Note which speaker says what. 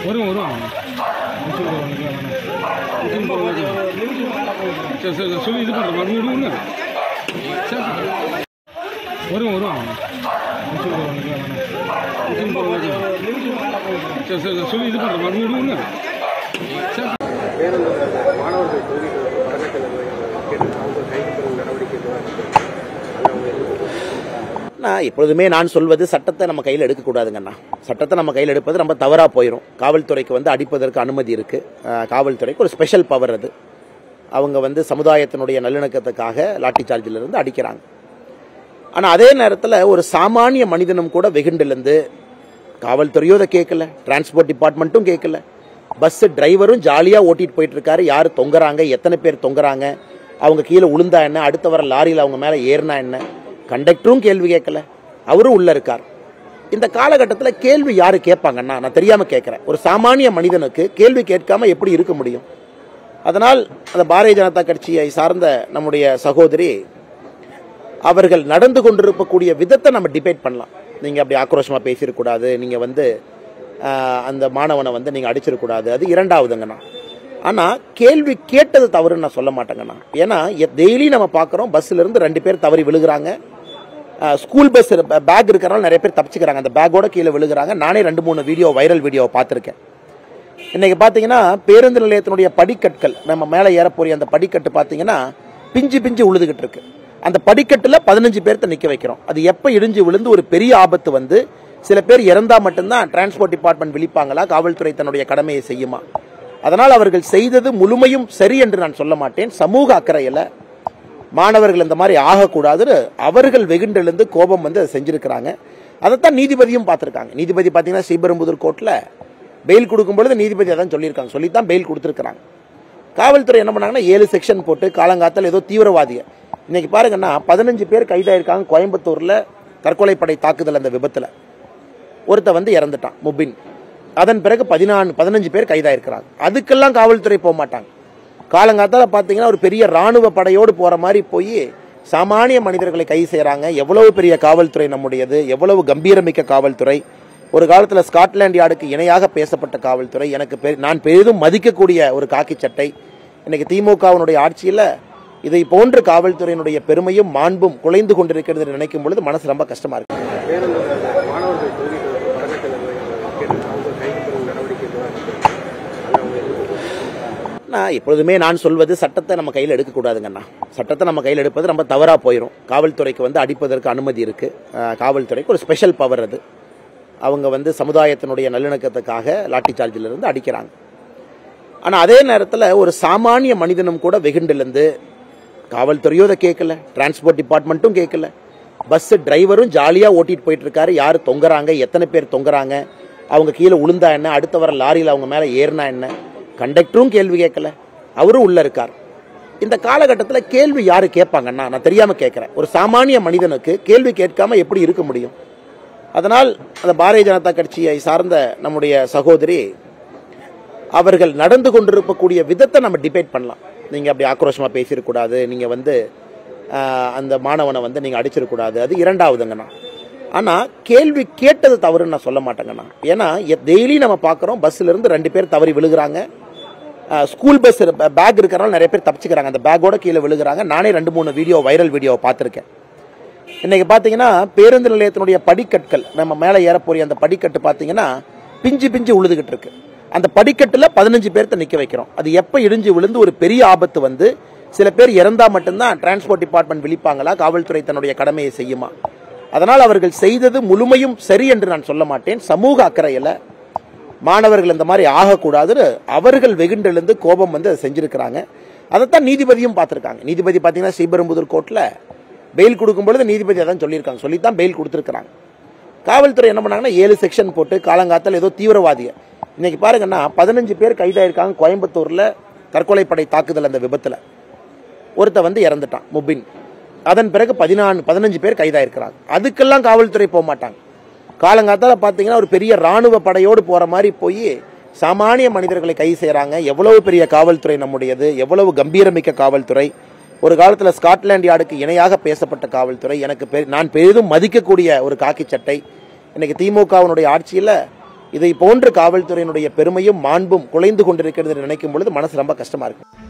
Speaker 1: வரும் வரும் நிமிஷம் ஒரு ஒன்று வேணாம் நிமிஷம் ஒரு ஒன்று. சரி சரி சரி, சொல்லி இது பண்ணுறேன் விடு விடுங்க சரி சரி. வரும் வரும் நிமிஷம் ஒரு ஒன்று வேணாம் நிமிஷம் ஒரு ஒன்று. சரி சரி சரி, சொல்லி இது பண்ணுறேன் விடு விடுங்க சரி
Speaker 2: பேருந்தில் மாணவர்கள் தூங்கிட்டு பரகத்தில் கேட்டு அவங்க கைது பெறும் நடவடிக்கை எதுவும் இருக்கு. அங்க அவங்க எதுவும்
Speaker 3: நான் எப்பொழுதுமே நான் சொல்வது சட்டத்தை நம்ம கையில் எடுக்கக்கூடாதுங்கண்ணா சட்டத்தை நம்ம கையில் எடுப்பது ரொம்ப தவறாக போயிடும் காவல்துறைக்கு வந்து அடிப்பதற்கு அனுமதி இருக்குது காவல்துறைக்கு ஒரு ஸ்பெஷல் பவர் அது அவங்க வந்து சமுதாயத்தினுடைய நல்லிணக்கத்துக்காக லாட்டி சார்ஜிலிருந்து அடிக்கிறாங்க ஆனால் அதே நேரத்தில் ஒரு சாமானிய மனிதனும் கூட வெகுண்டிலிருந்து காவல்துறையும் அதை கேட்கல டிரான்ஸ்போர்ட் டிபார்ட்மெண்ட்டும் கேட்கல பஸ் டிரைவரும் ஜாலியாக ஓட்டிட்டு போயிட்டு இருக்காரு யார் தொங்குறாங்க எத்தனை பேர் தொங்குறாங்க அவங்க கீழே உளுந்தா என்ன அடுத்த வர லாரியில் அவங்க மேலே ஏறினா என்ன கண்டக்டரும் கேள்வி கேட்கல அவரும் உள்ள இருக்கார் இந்த காலகட்டத்தில் கேள்வி யாரு கேட்பாங்கன்னா நான் தெரியாம கேட்கிறேன் ஒரு சாமானிய மனிதனுக்கு கேள்வி கேட்காம எப்படி இருக்க முடியும் அதனால் அந்த பாரதிய ஜனதா கட்சியை சார்ந்த நம்முடைய சகோதரி அவர்கள் நடந்து கொண்டிருக்கக்கூடிய விதத்தை நம்ம டிபேட் பண்ணலாம் நீங்க அப்படி ஆக்ரோஷமா பேசிடக்கூடாது நீங்க வந்து ஆஹ், அந்த மாணவனை வந்து நீங்க அடிச்சிடக்கூடாது அது இரண்டாவதுங்கண்ணா ஆனா கேள்வி கேட்டது தவறுன்னு நான் சொல்ல மாட்டேங்கண்ணா ஏன்னா டெய்லி நம்ம பார்க்குறோம் பஸ்ல இருந்து ரெண்டு பேர் தவறி விழுகிறாங்க ஆஹ், ஸ்கூல் பஸ் பேக் இருக்கிறனால நிறைய பேர் தப்பிச்சுக்கிறாங்க அந்த பேக்கோட கீழே விழுகிறாங்க நானே ரெண்டு மூணு வீடியோ வைரல் வீடியோ பார்த்துருக்கேன் இன்னைக்கு பார்த்தீங்கன்னா பேருந்து நிலையத்தினுடைய படிக்கற்கள் நம்ம மேலே ஏறப்போறிய அந்த படிக்கட்டு பார்த்தீங்கன்னா பிஞ்சு பிஞ்சு உழுதுகிட்டு இருக்கு அந்த படிக்கட்டுல பதினஞ்சு பேர்த்த நிக்க வைக்கிறோம் அது எப்ப இடிஞ்சு விழுந்து ஒரு பெரிய ஆபத்து வந்து சில பேர் இறந்தா மட்டும்தான் டிரான்ஸ்போர்ட் டிபார்ட்மெண்ட் விழிப்பாங்களா காவல்துறை தன்னுடைய கடமையை செய்யுமா அதனால் அவர்கள் செய்தது முழுமையும் சரி என்று நான் சொல்ல மாட்டேன் சமூக அக்கறையில மாணவர்கள் இந்த மாதிரி ஆகக்கூடாதுன்னு அவர்கள் வெகுண்டெழுந்து கோபம் வந்து அதை செஞ்சிருக்கிறாங்க அதைத்தான் நீதிபதியும் பார்த்திருக்காங்க நீதிபதி பார்த்தீங்கன்னா ஸ்ரீபெரும்புதூர் கோர்ட்ல பெயில் கொடுக்கும் பொழுது நீதிபதி அதான் சொல்லியிருக்காங்க சொல்லித்தான் பெயில் கொடுத்துருக்காங்க காவல்துறை என்ன பண்ணாங்கன்னா ஏழு செக்ஷன் போட்டு காலங்காத்தால் ஏதோ தீவிரவாதிய இன்னைக்கு பாருங்கன்னா பதினஞ்சு பேர் கைதாயிருக்காங்க கோயம்புத்தூர்ல தற்கொலைப்படை தாக்குதல் அந்த விபத்துல ஒருத்த வந்து இறந்துட்டான் முபின் அதன் பிறகு பதினான்கு பதினஞ்சு பேர் கைதாயிருக்கிறாங்க அதுக்கெல்லாம் காவல்துறை போக மாட்டாங்க காலங்காத்தால பார்த்தீங்கன்னா ஒரு பெரிய ராணுவ படையோடு போற மாதிரி போய் சாமானிய மனிதர்களை கைது செய்யறாங்க எவ்வளவு பெரிய காவல்துறை நம்முடையது எவ்வளவு கம்பீரமிக்க காவல்துறை ஒரு காலத்துல ஸ்காட்லாந்து யார்டுக்கு இணையாக பேசப்பட்ட காவல்துறை எனக்கு பெ- நான் பெரிதும் மதிக்கக்கூடிய ஒரு காக்கி சட்டை இன்னைக்கு திமுகவினுடைய ஆட்சியில இதை போன்ற காவல்துறையினுடைய பெருமையும் மாண்பும் குலைந்து கொண்டிருக்கிறது என்று நினைக்கும் பொழுது மனசு ரொம்ப கஷ்டமா இருக்கு
Speaker 2: பேருந்தில் மாணவர்கள் தூங்கிட்டு பரகத்தில் கேட்டு அவங்க கைது பெறும் நடவடிக்கை எதுவும் இருக்கு. அங்க அவங்க எதுவும்
Speaker 3: நான் எப்பொழுதுமே நான் சொல்வது சட்டத்தை நம்ம கையில் எடுக்கக்கூடாதுங்கண்ணா சட்டத்தை நம்ம கையில் எடுப்பது ரொம்ப தவறாக போயிடும் காவல்துறைக்கு வந்து அடிப்பதற்கு அனுமதி இருக்கு அஹ், காவல்துறைக்கு ஒரு ஸ்பெஷல் பவர் அது அவங்க வந்து சமுதாயத்தினுடைய நல்லிணக்கத்துக்காக லாட்டி சார்ஜிலிருந்து அடிக்கிறாங்க ஆனால் அதே நேரத்தில் ஒரு சாமானிய மனிதனும் கூட வெகுண்டிலிருந்து காவல்துறையும் அதை கேட்கல டிரான்ஸ்போர்ட் டிபார்ட்மெண்ட்டும் கேட்கல பஸ் டிரைவரும் ஜாலியாக ஓட்டிட்டு போயிட்டு இருக்காரு யார் தொங்குறாங்க எத்தனை பேர் தொங்குறாங்க அவங்க கீழே உளுந்தா என்ன அடுத்த வர லாரியில் அவங்க மேலே ஏறினா என்ன கண்டக்டரும் கேள்வி கேட்கல அவரும் உள்ள இருக்கார் இந்த காலகட்டத்தில் கேள்வி யாரு கேட்பாங்கன்னா நான் தெரியாம கேட்கிறேன் ஒரு சாமானிய மனிதனுக்கு கேள்வி கேட்காம எப்படி இருக்க முடியும் அதனால் அந்த பாரதிய ஜனதா கட்சியை சார்ந்த நம்முடைய சகோதரி அவர்கள் நடந்து கொண்டிருக்கக்கூடிய விதத்தை நம்ம டிபேட் பண்ணலாம் நீங்க அப்படி ஆக்ரோஷமா பேசிடக்கூடாது நீங்க வந்து ஆஹ், அந்த மாணவனை வந்து நீங்க அடிச்சிடக்கூடாது அது இரண்டாவதுங்கண்ணா ஆனா கேள்வி கேட்டது தவறுன்னு நான் சொல்ல மாட்டேங்கண்ணா ஏன்னா டெய்லி நம்ம பார்க்குறோம் பஸ்ல இருந்து ரெண்டு பேர் தவறி விழுகிறாங்க ஆஹ், ஸ்கூல் பஸ் பேக் இருக்கிறனால நிறைய பேர் தப்பிச்சுக்கிறாங்க அந்த பேக்கோட கீழே விழுகிறாங்க நானே ரெண்டு மூணு வீடியோ வைரல் வீடியோ பார்த்துருக்கேன் இன்னைக்கு பார்த்தீங்கன்னா பேருந்து நிலையத்தினுடைய படிக்கற்கள் நம்ம மேலே ஏறப்போறிய அந்த படிக்கட்டு பார்த்தீங்கன்னா பிஞ்சு பிஞ்சு உழுதுகிட்டு இருக்கு அந்த படிக்கட்டுல பதினஞ்சு பேர்த்த நிக்க வைக்கிறோம் அது எப்ப இடிஞ்சு விழுந்து ஒரு பெரிய ஆபத்து வந்து சில பேர் இறந்தா மட்டும்தான் டிரான்ஸ்போர்ட் டிபார்ட்மெண்ட் விழிப்பாங்களா காவல்துறை தன்னுடைய கடமையை செய்யுமா அதனால் அவர்கள் செய்தது முழுமையும் சரி என்று நான் சொல்ல மாட்டேன் சமூக அக்கறையில மாணவர்கள் இந்த மாதிரி ஆகக்கூடாதுன்னு அவர்கள் வெகுண்டெழுந்து கோபம் வந்து அதை செஞ்சிருக்கிறாங்க அதைத்தான் நீதிபதியும் பார்த்திருக்காங்க நீதிபதி பார்த்தீங்கன்னா ஸ்ரீபெரும்புதூர் கோர்ட்ல பெயில் கொடுக்கும் பொழுது நீதிபதி அதான் சொல்லியிருக்காங்க சொல்லித்தான் பெயில் கொடுத்துருக்காங்க காவல்துறை என்ன பண்ணாங்கன்னா ஏழு செக்ஷன் போட்டு காலங்காத்தால் ஏதோ தீவிரவாதிய இன்னைக்கு பாருங்கன்னா பதினஞ்சு பேர் கைதாயிருக்காங்க கோயம்புத்தூர்ல தற்கொலைப்படை தாக்குதல் அந்த விபத்துல ஒருத்த வந்து இறந்துட்டான் முபின் அதன் பிறகு பதினான்கு பதினஞ்சு பேர் கைதாயிருக்கிறாங்க அதுக்கெல்லாம் காவல்துறை போக மாட்டாங்க காலங்காத்தால பார்த்தீங்கன்னா ஒரு பெரிய ராணுவ படையோடு போற மாதிரி போய் சாமானிய மனிதர்களை கைது செய்யறாங்க எவ்வளவு பெரிய காவல்துறை நம்முடையது எவ்வளவு கம்பீரமிக்க காவல்துறை ஒரு காலத்துல ஸ்காட்லாந்து யார்டுக்கு இணையாக பேசப்பட்ட காவல்துறை எனக்கு பெ- நான் பெரிதும் மதிக்கக்கூடிய ஒரு காக்கி சட்டை இன்னைக்கு திமுகவினுடைய ஆட்சியில இதை போன்று காவல்துறையினுடைய பெருமையும் மாண்பும் குலைந்து கொண்டிருக்கிறது என்று நினைக்கும் பொழுது மனசு ரொம்ப கஷ்டமா இருக்கு